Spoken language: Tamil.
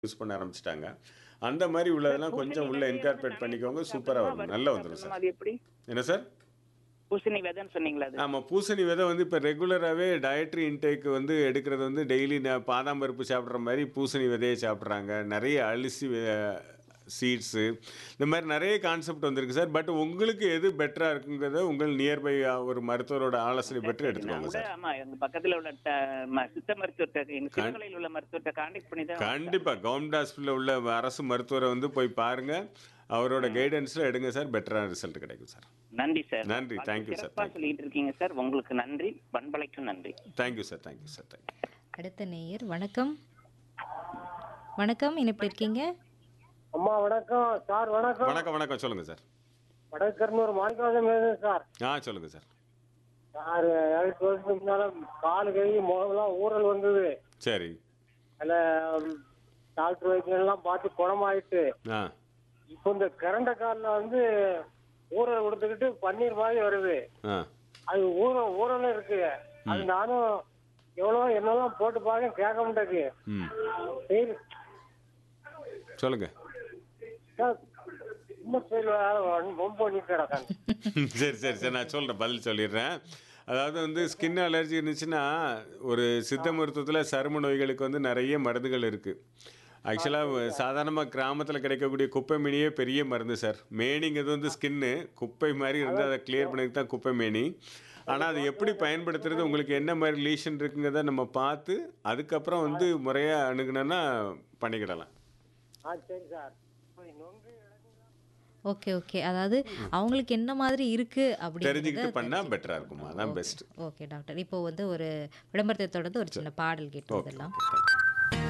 யூஸ் பண்ண ஆரம்பிச்சுட்டாங்க அந்த மாதிரி உள்ளதெல்லாம் கொஞ்சம் உள்ள இன்கார்பரேட் பண்ணிக்கோங்க சூப்பராக வரும் நல்லா வந்துடும் சார் அது எப்படி என்ன சார் பூசணி விதைன்னு சொன்னீங்களா அது ஆமாம் பூசணி விதை வந்து இப்போ ரெகுலராகவே டயட்ரி இன்டேக் வந்து எடுக்கிறது வந்து டெய்லி பாதாம் பருப்பு சாப்பிட்ற மாதிரி பூசணி விதையை சாப்பிட்றாங்க நிறைய அரிசி சீட்ஸு இந்த மாதிரி நிறைய கான்செப்ட் வந்திருக்கு சார் பட் உங்களுக்கு எது பெட்டராக இருக்குங்கிறத உங்கள் நியர்பை ஒரு மருத்துவரோட ஆலோசனை பெற்று நான் எடுத்துக்கோங்க கூட சார் ஆமா எங்க பக்கத்துல உள்ள ட- ம- சித்த மருத்துவர்கிட்ட எங்க சிறுமலையில் உள்ள மருத்துவர்கிட்ட கான்டாக்ட் பண்ணி தான் கண்டிப்பாக கவர்மெண்ட் ஹாஸ்பிட்டலில் உள்ள அரசு மருத்துவரை வந்து போய் பாருங்கள் அவரோட கைடன்ஸில் எடுங்க சார் பெட்டரான ரிசல்ட் கிடைக்கும் சார் நன்றி சார் நன்றி, thank you, sir, சிறப்பா சொல்லிட்டு இருக்கீங்க சார் உங்களுக்கு நன்றி பண்பலைக்கும் நன்றி thank you sir thank you sir thank you அடுத்த நேயர் வணக்கம் வணக்கம் இனிப்பு இருக்கீங்க அம்மா வணக்கம் சார் வணக்கம் வணக்கம் வணக்கம் சொல்லுங்கள் சார் வடக்கர்னூர் மாணிக்கவாசம் பேசுறேன் சார் ஆ சொல்லுங்கள் சார் சார் ஏழு வருஷத்துக்கு முன்னால காலு கை முகம்லாம் ஊறல் வந்தது சரி அதில் டாக்டர் வைத்தியெல்லாம் பார்த்து குணமாயிட்டு ஆ இப்போ இந்த கரண்ட காலில் வந்து ஊறல் கொடுத்துக்கிட்டு பன்னீர் மாதிரி வருது ஆ அது ஊற ஊறலும் இருக்கு அது நானும் எவ்வளோ என்னெல்லாம் போட்டு பார்க்க கேட்க மாட்டேங்குது ம் சரி சொல்லுங்கள் சார் இன்னும் சரி ரொம்ப பண்ணிட்டு கிடக்காங்க சரி சரி சரி நான் சொல்கிறேன் பதில் சொல்லிடுறேன் அதாவது வந்து ஸ்கின் அலர்ஜி இருந்துச்சுன்னா ஒரு சித்த மருத்துவத்தில் சரும நோய்களுக்கு வந்து நிறைய மருந்துகள் இருக்குது ஆக்சுவலாக சாதாரணமாக கிராமத்தில் கிடைக்கக்கூடிய குப்பை மேனியே பெரிய மருந்து சார் மேனிங்கிறது வந்து ஸ்கின்னு குப்பை மாதிரி இருந்து அதை கிளியர் பண்ணதுக்கு தான் குப்பை மேனி ஆனால் அது எப்படி பயன்படுத்துறது உங்களுக்கு என்ன மாதிரி லீஷன் இருக்குங்கிறத நம்ம பார்த்து அதுக்கப்புறம் வந்து முறையாக அணுகுனோன்னா பண்ணிக்கிடலாம் ஆ சரி சார் நொங்கு ஓகே ஓகே அதாவது அவங்களுக்கு என்ன மாதிரி இருக்கு தெரிஞ்சுக்கிட்டு அப்படிங்கிறத பண்ணால் பெட்டராக இருக்குமா அதான் பெஸ்ட் ஓகே டாக்டர் இப்போ வந்து ஒரு விளம்பரத்தை தொடர்ந்து ஒரு சின்ன பாடல் கேட்டு வந்துடலாம் தேங்க்யூ